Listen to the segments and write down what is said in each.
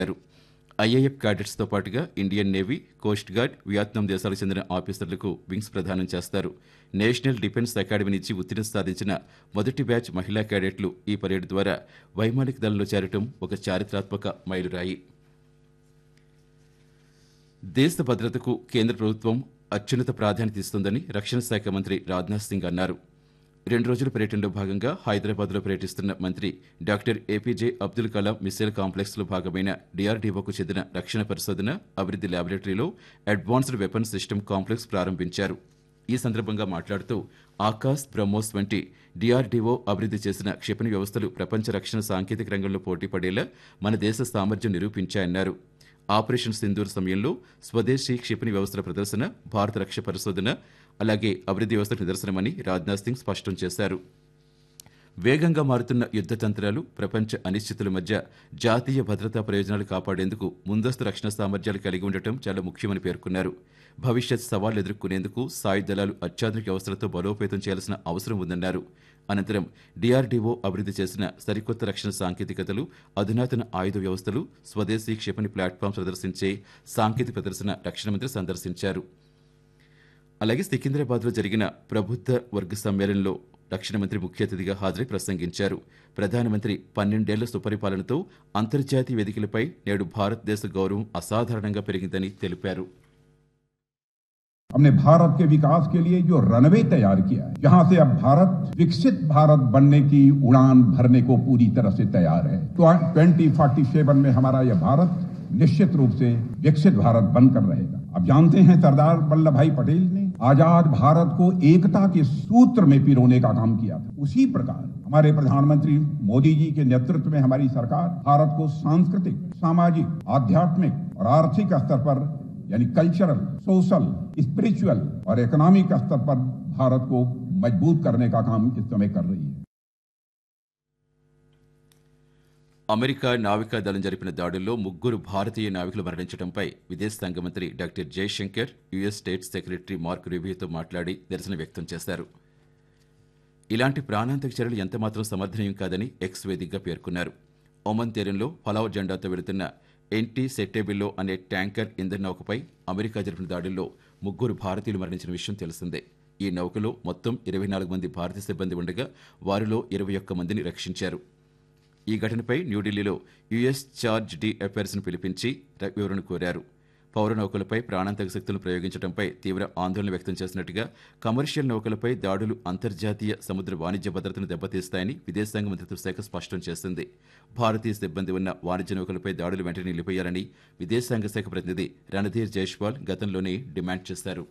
IAF క్యాడెట్స్తో పాటుగా Indian navy coast guard Vietnam దేశాలకు చెందిన ఆఫీసర్లకు వింగ్స్ ప్రదానం చేస్తారు నేషనల్ డిఫెన్స్ అకాడమీ నుంచి ఉత్తీర్ణత సాధించిన మొదటి బ్యాచ్ మహిళా క్యాడెట్లు ఈ పరేడ్ ద్వారా వైమానిక దళంలో చేరటం ఒక చారిత్రాత్మక మైలురాయి దేశ భద్రతకు కేంద్ర ప్రభుత్వం అత్యున్నత ప్రాధాన్యత ఇస్తుందని రక్షణ శాఖ మంత్రి రాజ్నాథ్ సింగ్ అన్నారు రెండు రోజుల పర్యటనలో భాగంగా హైదరాబాద్లో పర్యటిస్తున్న మంత్రి డాక్టర్ ఏపీజే అబ్దుల్ కలాం మిసైల్ కాంప్లెక్స్లో భాగమైన డిఆర్డీఓకు చెందిన రక్షణ పరిశోధన అభివృద్ధి ల్యాబొరేటరీలో అడ్వాన్స్డ్ వెపన్ సిస్టమ్ కాంప్లెక్స్ ప్రారంభించారు ఈ సందర్భంగా మాట్లాడుతూ ఆకాశ్ బ్రహ్మోస్ వంటి డిఆర్డీఓ అభివృద్ధి చేసిన క్షిపణి వ్యవస్థలు ప్రపంచ రక్షణ సాంకేతిక రంగంలో పోటీ పడేలా మన దేశ సామర్థ్యం నిరూపించాయన్నారు ఆపరేషన్ సింధూర్ సమయంలో స్వదేశీ క్షిపణి వ్యవస్థల ప్రదర్శన భారత రక్ష పరిశోధన అలాగే అభివృద్ధి వ్యవస్థకు నిదర్శనమని రాజ్నాథ్ సింగ్ స్పష్టం చేశారు వేగంగా మారుతున్న యుద్ధ తంత్రాలు ప్రపంచ అనిశ్చితుల మధ్య జాతీయ భద్రతా ప్రయోజనాలు కాపాడేందుకు ముందస్తు రక్షణ సామర్థ్యాలు కలిగి ఉండటం చాలా ముఖ్యమని పేర్కొన్నారు భవిష్యత్ సవాళ్లు ఎదుర్కొనేందుకు సాయుధ దళాలు అత్యాధునిక వ్యవస్థలతో బలోపేతం చేయాల్సిన అవసరం ఉందన్నారు అనంతరం డిఆర్డీఓ అభివృద్ధి చేసిన సరికొత్త రక్షణ సాంకేతికతలు అధునాతన ఆయుధ వ్యవస్థలు స్వదేశీ క్షిపణి ప్లాట్ఫామ్స్ ప్రదర్శించే సాంకేతిక ప్రదర్శన రక్షణ మంత్రి సందర్శించారు అలాగే సికింద్రాబాద్లో జరిగిన ప్రబుద్ధ వర్గ సమ్మేళనంలో రక్షణ మంత్రి ముఖ్య అతిథిగా హాజరై ప్రసంగించారు ప్రధానమంత్రి పన్నెండేళ్ల సుపరిపాలనతో అంతర్జాతీయ వేదికలపై నేడు భారతదేశ గౌరవం అసాధారణంగా పెరిగిందని తెలిపారు हमने भारत के विकास के लिए जो रनवे तैयार किया है जहां से अब भारत विकसित भारत बनने की उड़ान भरने को पूरी तरह से तैयार है तो ट्वेंटी फोर्टी सेवन में हमारा यह भारत निश्चित रूप से विकसित भारत बनकर रहेगा अब जानते हैं सरदार वल्लभ भाई पटेल ने आजाद भारत को एकता के सूत्र में पिरोने का काम किया था उसी प्रकार हमारे प्रधानमंत्री मोदी जी के नेतृत्व में हमारी सरकार भारत को सांस्कृतिक सामाजिक आध्यात्मिक और आर्थिक स्तर पर यानी कल्चरल सोशल स्पिरिचुअल और इकोनॉमिक स्तर पर भारत को मजबूत करने का काम इस समय कर रही है అమెరికా నావికా దళం జరిపిన దాడుల్లో ముగ్గురు భారతీయ నావికులు మరణించడంపై విదేశాంగ మంత్రి doctor Jaishankar US state secretary Mark రూబియోతో మాట్లాడి నిరసన వ్యక్తం చేశారు ఇలాంటి ప్రాణాంతక చర్యలు ఎంతమాత్రం సమర్థనీయం కాదని ఎక్స్ వేదికగా పేర్కొన్నారు ఒమన్ తీరంలో ఫలావ్ జెండాతో వెళుతున్న ఎన్టీ సెట్టేబిల్లో అనే ట్యాంకర్ ఇంధన నౌకపై అమెరికా జరిపిన దాడుల్లో ముగ్గురు భారతీయులు మరణించిన విషయం తెలిసిందే ఈ నౌకలో మొత్తం ఇరవై నాలుగు మంది భారతీయ సిబ్బంది ఉండగా వారిలో ఇరవై ఒక్క మందిని రక్షించారు ఈ ఘటనపై న్యూఢిల్లీలో యుఎస్ చార్జ్ డి అఫైర్స్ను పిలిపించి ర- వివరణ కోరారు పౌర నౌకలపై ప్రాణాంతక శక్తులను ప్రయోగించడంపై తీవ్ర ఆందోళన వ్యక్తం చేసినట్టుగా కమర్షియల్ నౌకలపై దాడులు అంతర్జాతీయ సముద్ర వాణిజ్య భద్రతను దెబ్బతీస్తాయని విదేశాంగ మంత్రిత్వ శాఖ స్పష్టం చేసింది భారతీయ సిబ్బంది ఉన్న వాణిజ్య నౌకలపై దాడులు వెంటనే నిలిపేయాలని విదేశాంగ శాఖ ప్రతినిధి రణధీర్ జైష్వాల్ గతంలోనే డిమాండ్ చేశారు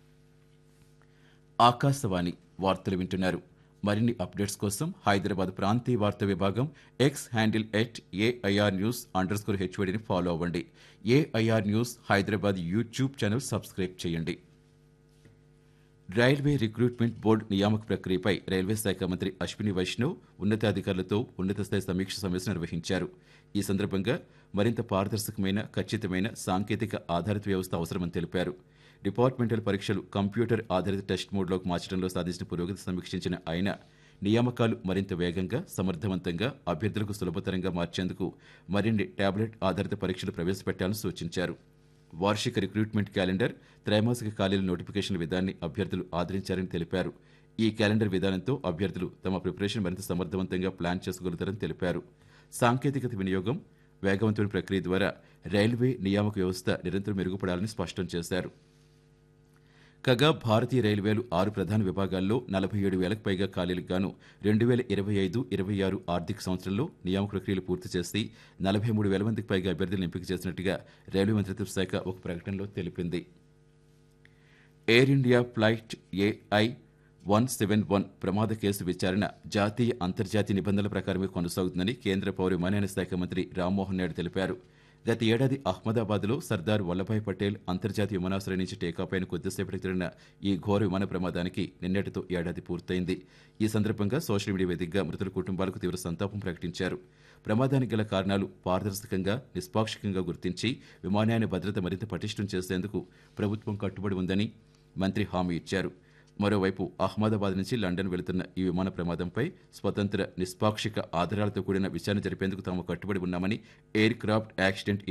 ఆకాశవాణి వార్తలు వింటున్నారు మరిన్ని అప్డేట్స్ కోసం హైదరాబాద్ ప్రాంతీయ వార్తా విభాగం X handle at AIR news underscore హెచ్వడిని ఫాలో అవ్వండి AIR news Hyderabad YouTube channel subscribe చేయండి రైల్వే రిక్రూట్మెంట్ బోర్డు నియామక ప్రక్రియపై రైల్వే శాఖ మంత్రి అశ్విని వైష్ణవ్ ఉన్నతాధికారులతో ఉన్నత స్థాయి సమీక్ష సమావేశం నిర్వహించారు ఈ సందర్భంగా మరింత పారదర్శకమైన ఖచ్చితమైన సాంకేతిక ఆధారిత వ్యవస్థ అవసరమని తెలిపారు డిపార్ట్మెంటల్ పరీక్షలు కంప్యూటర్ ఆధారిత టెస్ట్ మోడ్లోకి మార్చడంలో సాధించిన పురోగతి సమీక్షించిన ఆయన నియామకాలు మరింత వేగంగా సమర్థవంతంగా అభ్యర్థులకు సులభతరంగా మార్చేందుకు మరిన్ని టాబ్లెట్ ఆధారిత పరీక్షలు ప్రవేశపెట్టాలని సూచించారు వార్షిక రిక్రూట్మెంట్ క్యాలెండర్ త్రైమాసిక ఖాళీల నోటిఫికేషన్ విధానాన్ని అభ్యర్థులు ఆదరించారని తెలిపారు ఈ క్యాలెండర్ విధానంతో అభ్యర్థులు తమ ప్రిపరేషన్ మరింత సమర్థవంతంగా ప్లాన్ చేసుకోగలుగుతారని తెలిపారు సాంకేతికత వినియోగం వేగవంతమైన ప్రక్రియ ద్వారా రైల్వే నియామక వ్యవస్థ నిరంతరం మెరుగుపడాలని స్పష్టం చేశారు కాగా భారతీయ రైల్వేలు ఆరు ప్రధాన విభాగాల్లో నలభై ఏడు వేలకు పైగా ఖాళీలకు గాను రెండు వేల ఇరవై ఐదు ఇరవై ఆరు ఆర్థిక సంవత్సరంలో నియామక ప్రక్రియలు పూర్తి చేసి నలభై మూడు వేల మందికి పైగా అభ్యర్థులను ఎంపిక చేసినట్టుగా రైల్వే మంత్రిత్వ శాఖ ఒక ప్రకటనలో తెలిపింది Air India flight AI one seven one ప్రమాద కేసు విచారణ జాతీయ అంతర్జాతీయ నిబంధనల ప్రకారమే కొనసాగుతుందని కేంద్ర పౌర విమానయాన శాఖ మంత్రి రామ్మోహన్ నాయుడు తెలిపారు గత ఏడాది అహ్మదాబాద్లో సర్దార్ వల్లభాయ్ పటేల్ అంతర్జాతీయ విమానాశ్రయం నుంచి టేకాఫ్ అయిన కొద్దిసేపటికి జరిగిన ఈ ఘోర విమాన ప్రమాదానికి నిన్నటితో ఏడాది పూర్తయింది ఈ సందర్భంగా సోషల్ మీడియా వేదికగా మృతుల కుటుంబాలకు తీవ్ర సంతాపం ప్రకటించారు ప్రమాదానికి గల కారణాలు పారదర్శకంగా నిష్పాక్షికంగా గుర్తించి విమానయాన భద్రత మరింత పటిష్టం చేసేందుకు ప్రభుత్వం కట్టుబడి ఉందని మంత్రి హామీ ఇచ్చారు మరోవైపు అహ్మదాబాద్ నుంచి లండన్ వెళుతున్న ఈ విమాన ప్రమాదంపై స్వతంత్ర నిష్పాక్షిక ఆధారాలతో కూడిన విచారణ జరిపేందుకు తాము కట్టుబడి ఉన్నామని ఎయిర్ క్రాఫ్ట్ యాక్సిడెంట్